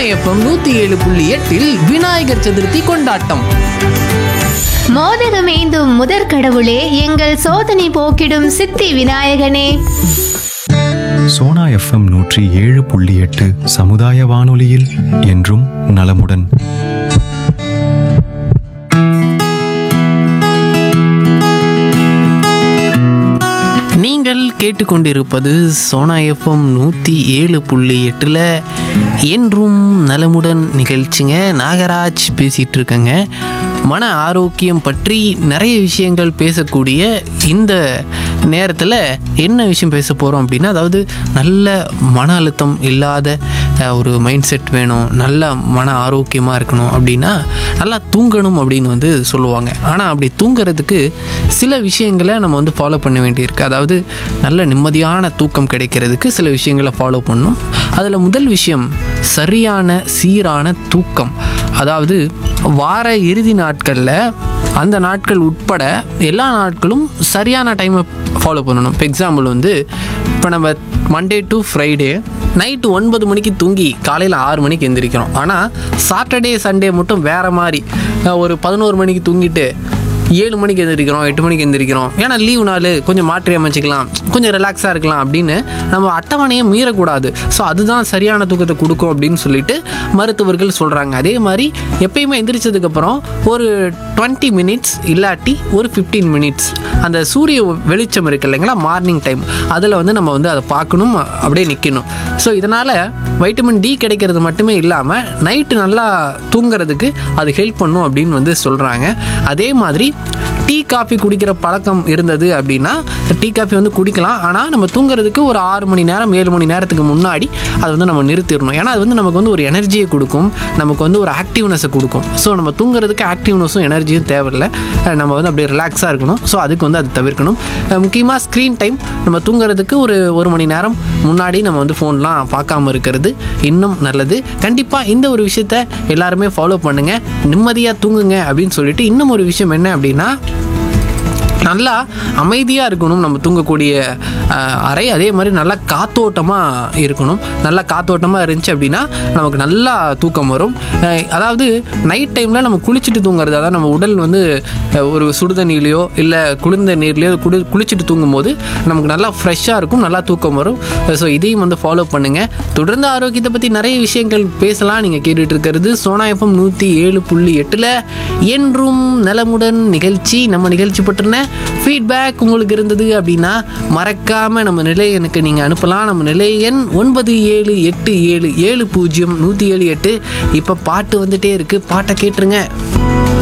FM நூத்தி ஏழு புள்ளி எட்டில் விநாயகர் சதுர்த்தி கொண்டாட்டம் மோதகமேந்தும் முதற் கடவுளே எங்கள் சோதனை போக்கிடும் சித்தி விநாயகனே சோனா எஃப்எம் நூற்றி ஏழு புள்ளி எட்டு சமுதாய வானொலியில் என்றும் நலமுடன் நீங்கள் கேட்டுக்கொண்டிருப்பது சோனா எஃப்எம் நூற்றி ஏழு புள்ளி எட்டில் என்றும் நலமுடன் நிகழ்ச்சிங்க நாகராஜ் பேசிகிட்டு இருக்கேங்க மன ஆரோக்கியம் பற்றி நிறைய விஷயங்கள் பேசக்கூடிய இந்த நேரத்தில் என்ன விஷயம் பேச போகிறோம் அப்படின்னா அதாவது நல்ல மன அழுத்தம் இல்லாத அஹ், ஒரு மைண்ட் செட் வேணும் நல்ல மன ஆரோக்கியமாக இருக்கணும் அப்படின்னா நல்லா தூங்கணும் அப்படின்னு வந்து சொல்லுவாங்க ஆனால் அப்படி தூங்குறதுக்கு சில விஷயங்களை நம்ம வந்து ஃபாலோ பண்ண வேண்டியிருக்கு அதாவது நல்ல நிம்மதியான தூக்கம் கிடைக்கிறதுக்கு சில விஷயங்களை ஃபாலோ பண்ணணும் அதில் முதல் விஷயம் சரியான சீரான தூக்கம் அதாவது வார இறுதி நாட்களில் அந்த நாட்கள் உட்பட எல்லா நாட்களும் சரியான டைமை ஃபாலோ பண்ணணும் இப்போ எக்ஸாம்பிள் வந்து இப்போ நம்ம மண்டே டு ஃப்ரைடே நைட்டு ஒன்பது மணிக்கு தூங்கி காலையில் ஆறு மணிக்கு எந்திரிக்கிறோம் ஆனால் சாட்டர்டே சண்டே மட்டும் வேறு மாதிரி அஹ் ஒரு பதினோரு மணிக்கு தூங்கிட்டு ஏழு மணிக்கு எந்திரிக்கிறோம் எட்டு மணிக்கு எந்திரிக்கிறோம் ஏன்னா லீவு நாள் கொஞ்சம் மாற்றி அமைச்சிக்கலாம் கொஞ்சம் ரிலாக்ஸாக இருக்கலாம் அப்படின்னு நம்ம அட்டவணையை மீறக்கூடாது ஸோ அதுதான் சரியான தூக்கத்தை கொடுக்கும் அப்படின்னு சொல்லிட்டு மருத்துவர்கள் சொல்கிறாங்க அதே மாதிரி எப்பயுமே எந்திரிச்சதுக்கப்புறம் ஒரு டுவெண்ட்டி மினிட்ஸ் இல்லாட்டி ஒரு ஃபிஃப்டீன் மினிட்ஸ் அந்த சூரிய வெளிச்சம் இருக்கு இல்லைங்களா மார்னிங் டைம் அதில் வந்து நம்ம வந்து அதை பார்க்கணும் அப்படியே நிற்கணும் ஸோ இதனால் வைட்டமின் டி கிடைக்கிறது மட்டுமே இல்லாமல் நைட்டு நல்லா தூங்குறதுக்கு அது ஹெல்ப் பண்ணும் அப்படின்னு வந்து சொல்கிறாங்க அதே மாதிரி டீ காஃபி குடிக்கிற பழக்கம் இருந்தது அப்படின்னா டீ காஃபி வந்து குடிக்கலாம் ஆனால் நம்ம தூங்குறதுக்கு ஒரு ஆறு மணி நேரம் ஏழு மணி நேரத்துக்கு முன்னாடி அதை வந்து நம்ம நிறுத்திடணும் ஏன்னா அது வந்து நமக்கு வந்து ஒரு எனர்ஜியை கொடுக்கும் நமக்கு வந்து ஒரு ஆக்டிவ்னஸை கொடுக்கும் ஸோ நம்ம தூங்குறதுக்கு ஆக்டிவ்னஸும் எனர்ஜியும் தேவையில்லை அஹ் நம்ம வந்து அப்படியே ரிலாக்ஸாக இருக்கணும் ஸோ அதுக்கு வந்து அதை தவிர்க்கணும் முக்கியமாக ஸ்க்ரீன் டைம் நம்ம தூங்குறதுக்கு ஒரு ஒரு மணி நேரம் முன்னாடி நம்ம வந்து ஃபோன்லாம் பார்க்காம இருக்கிறது இன்னும் நல்லது கண்டிப்பாக இந்த ஒரு விஷயத்த எல்லாருமே ஃபாலோ பண்ணுங்கள் நிம்மதியாக தூங்குங்க அப்படின்னு சொல்லிட்டு இன்னும் ஒரு விஷயம் என்ன அப்படின்னா நல்லா அமைதியாக இருக்கணும் நம்ம தூங்கக்கூடிய அஹ், அறை அதே மாதிரி நல்லா காத்தோட்டமாக இருக்கணும் நல்லா காத்தோட்டமாக இருந்துச்சு அப்படின்னா நமக்கு நல்லா தூக்கம் வரும் அஹ், அதாவது நைட் டைமில் நம்ம குளிச்சுட்டு தூங்குறது அதாவது நம்ம உடல் வந்து அஹ், ஒரு சுடுதண்ணிலையோ இல்லை குளிர்ந்த நீர்லையோ குளி குளிச்சுட்டு தூங்கும்போது நமக்கு நல்லா ஃப்ரெஷ்ஷாக இருக்கும் நல்லா தூக்கம் வரும் ஸோ இதையும் வந்து ஃபாலோ பண்ணுங்கள் தொடர்ந்து ஆரோக்கியத்தை பற்றி நிறைய விஷயங்கள் பேசலாம் நீங்கள் கேட்டுட்டு இருக்கிறது சோனா எஃப்எம் நூற்றி ஏழு புள்ளி எட்டில் என்றும் நலமுடன் நிகழ்ச்சி நம்ம நிகழ்ச்சி பற்றின ஃபீட்பேக் உங்களுக்கு இருந்தது அப்படின்னா மறக்காமல் நம்ம நிலையனுக்கு நீங்கள் அனுப்பலாம் நம்ம நிலைய எண் ஒன்பது ஏழு எட்டு ஏழு ஏழு பூஜ்ஜியம் நூற்றி ஏழு எட்டு இப்போ பாட்டு வந்துட்டே இருக்குது பாட்டை கேட்டுருங்க